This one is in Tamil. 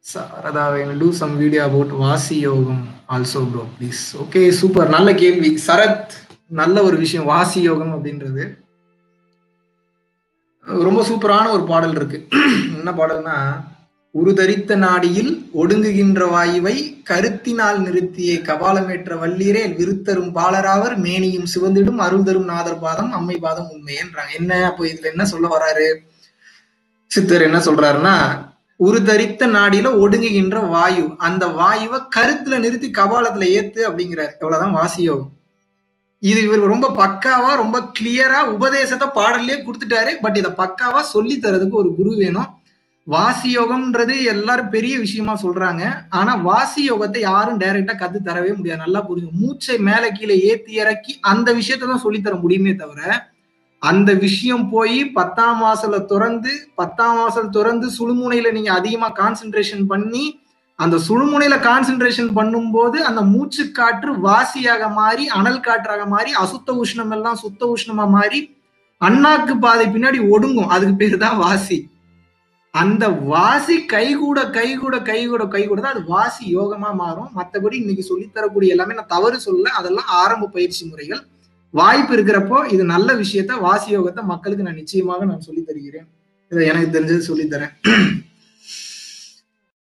சாரதா வேணும் two some video about Vasi Yogam also bro please okay super நல்ல கேள்வி சரத் நல்ல ஒரு விஷயம் வாசி யோகம் அப்படின்றது ரொம்ப சூப்பரான ஒரு பாடல் இருக்கு என்ன பாடல்னா உருதரித்த நாடியில் ஒடுங்குகின்ற வாயுவை கருத்தினால் நிறுத்திய கபாலமேற்ற வல்லீரே விருத்தரும் பாலராவர் மேனியும் சிவந்திடும் அருள் தரும் நாதர் பாதம் அம்மை பாதம் உண்மையன்றாங்க என்ன அப்போ இதுல என்ன சொல்ல வராரு சித்தர் என்ன சொல்றாருன்னா உருதரித்த நாடியில ஒடுங்குகின்ற வாயு அந்த வாயுவை கருத்துல நிறுத்தி கபாலத்துல ஏத்து அப்படிங்கிறாரு எவ்வளவுதான் வாசியோகம் இது இவர் ரொம்ப பக்காவா ரொம்ப கிளியரா உபதேசத்தை பாடல்லே கொடுத்துட்டாரு பட் இதை பக்காவா சொல்லி தரதுக்கு ஒரு குரு வேணும் வாசி யோகம்ன்றது எல்லாரும் பெரிய விஷயமா சொல்றாங்க ஆனா வாசி யோகத்தை யாரும் டைரக்டா கத்து தரவே முடியாது நல்லா புரியும் மூச்சை மேல கீழே ஏத்தி இறக்கி அந்த விஷயத்தை தான் சொல்லி தர முடியுமே தவிர அந்த விஷயம் போய் பத்தாம் வாசல திறந்து பத்தாம் வாசல் திறந்து சுழுமுனையில நீங்க அதிகமா கான்சென்ட்ரேஷன் பண்ணி அந்த சுழுமுனையில கான்சென்ட்ரேஷன் பண்ணும்போது அந்த மூச்சு காற்று வாசியாக மாறி அனல் காற்றாக மாறி அசுத்த உஷ்ணம் எல்லாம் சுத்த உஷ்ணமா மாறி அண்ணாக்கு பாதை பின்னாடி ஒடுங்கும் அதுக்கு பேரு தான் வாசி அந்த வாசி கைகூட கைகூட கைகூட கைகூட தான் அது வாசி யோகமா மாறும் மற்றபடி இன்னைக்கு சொல்லித்தரக்கூடிய எல்லாமே நான் தவறு சொல்ல அதெல்லாம் ஆரம்ப பயிற்சி முறைகள் வாய்ப்பு இருக்கிறப்போ இது நல்ல விஷயத்த வாசி யோகத்தை மக்களுக்கு நான் நிச்சயமாக நான் சொல்லி தருகிறேன் இதை எனக்கு தெரிஞ்சது சொல்லி தரேன்